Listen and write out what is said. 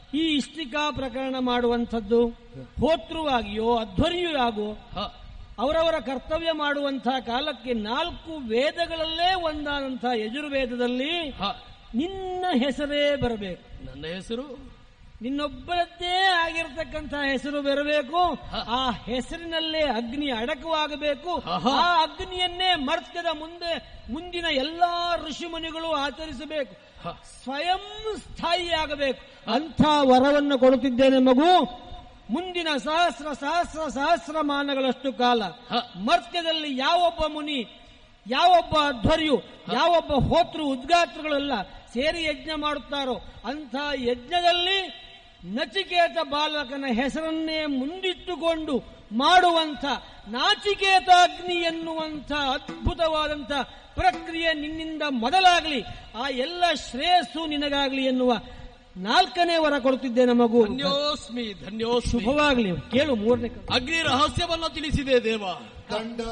ಈ ಇಷ್ಟಿಕಾ ಪ್ರಕರಣ ಮಾಡುವಂಥದ್ದು ಹೋತೃವಾಗಿಯೋ ಅಧ್ವರ್ಯೂ ಆಗೋ ಹ, ಅವರವರ ಕರ್ತವ್ಯ ಮಾಡುವಂತಹ ಕಾಲಕ್ಕೆ ನಾಲ್ಕು ವೇದಗಳಲ್ಲೇ ಒಂದಾದಂತಹ ಯಜುರ್ವೇದದಲ್ಲಿ ಹ. ನಿನ್ನ ಹೆಸರೇ ಬರಬೇಕು ನನ್ನ ಹೆಸರು ನಿನ್ನೊಬ್ಬರದ್ದೇ ಆಗಿರತಕ್ಕಂತಹ ಹೆಸರು ಬರಬೇಕು ಹ. ಆ ಹೆಸರಿನಲ್ಲೇ ಅಗ್ನಿ ಅಡಕವಾಗಬೇಕು ಆಹಾ. ಆ ಅಗ್ನಿಯನ್ನೇ ಮರ್ತ್ಯದ ಮುಂದೆ ಮುಂದಿನ ಎಲ್ಲಾ ಋಷಿಮುನಿಗಳು ಆಚರಿಸಬೇಕು ಹ. ಸ್ವಯಂ ಸ್ಥಾಯಿಯಾಗಬೇಕು ಅಂಥ ವರವನ್ನು ಕೊಡುತ್ತಿದ್ದೇನೆ ಮಗು ಮುಂದಿನ ಸಹಸ್ರ ಸಹಸ್ರ ಸಹಸ್ರಮಾನಗಳಷ್ಟು ಕಾಲ ಹ. ಮರ್ತ್ಯದಲ್ಲಿ ಯಾವೊಬ್ಬ ಮುನಿ ಯಾವೊಬ್ಬ ಅಧ್ವರ್ಯು ಯಾವೊಬ್ಬ ಹೋತೃ ಉದ್ಗಾತ್ರಗಳೆಲ್ಲ ಸೇರಿ ಯಜ್ಞ ಮಾಡುತ್ತಾರೋ ಅಂಥ ಯಜ್ಞದಲ್ಲಿ ನಚಿಕೇತ ಬಾಲಕನ ಹೆಸರನ್ನೇ ಮುಂದಿಟ್ಟುಕೊಂಡು ಮಾಡುವಂಥ ನಾಚಿಕೇತ ಅಗ್ನಿ ಎನ್ನುವಂಥ ಅದ್ಭುತವಾದಂಥ ಪ್ರಕ್ರಿಯೆ ನಿನ್ನಿಂದ ಮೊದಲಾಗಲಿ ಆ ಎಲ್ಲ ಶ್ರೇಯಸ್ಸು ನಿನಗಾಗಲಿ ಎನ್ನುವ ನಾಲ್ಕನೇ ವರ ಕೊಡುತ್ತಿದ್ದೇನೆ ಮಗು ಧನ್ಯೋಸ್ಮಿ ಧನ್ಯೋಸ್ಮಿ ಶುಭವಾಗಲಿ ಕೇಳು ಮೂರನೇ ಕ- ಅಗ್ನಿ ರಹಸ್ಯವನ್ನ ತಿಳಿಸಿದೆ ದೇವ ಕಂಡ